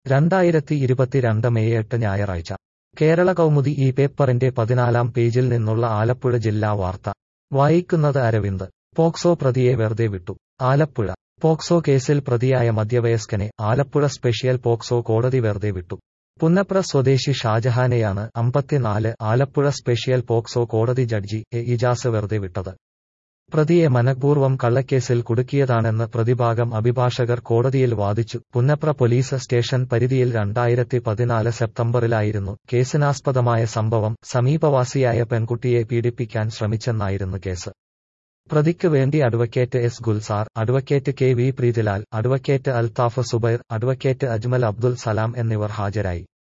രണ്ടായിരത്തി ഇരുപത്തിരണ്ട് മെയ് എട്ട് ഞായറാഴ്ച കേരള കൗമുദി ഈ പേപ്പറിന്റെ പതിനാലാം പേജിൽ നിന്നുള്ള ആലപ്പുഴ ജില്ലാ വാർത്ത വായിക്കുന്നത് അരവിന്ദ് പോക്സോ പ്രതിയെ വെറുതെ വിട്ടു ആലപ്പുഴ പോക്സോ കേസിൽ പ്രതിയായ മധ്യവയസ്കനെ ആലപ്പുഴ സ്പെഷ്യൽ പോക്സോ കോടതി വെറുതെ വിട്ടു പുന്നപ്ര സ്വദേശി ഷാജഹാനെയാണ് അമ്പത്തിനാല് ആലപ്പുഴ സ്പെഷ്യൽ പോക്സോ കോടതി ജഡ്ജി എ ഇജാസ് വെറുതെ വിട്ടത് പ്രതിയെ മനഃപൂർവ്വം കള്ളക്കേസിൽ കുടുക്കിയതാണെന്ന് പ്രതിഭാഗം അഭിഭാഷകർ കോടതിയിൽ വാദിച്ചു പുന്നപ്ര പോലീസ് സ്റ്റേഷൻ പരിധിയിൽ രണ്ടായിരത്തി പതിനാല് സെപ്റ്റംബറിലായിരുന്നു കേസിനാസ്പദമായ സംഭവം സമീപവാസിയായ പെൺകുട്ടിയെ പീഡിപ്പിക്കാൻ ശ്രമിച്ചെന്നായിരുന്നു കേസ് പ്രതിക്ക് വേണ്ടി advocate S Gulzar advocate K V Preethilal advocate Althaf Zubair advocate Ajmal Abdul Salam എന്നിവർ ഹാജരായി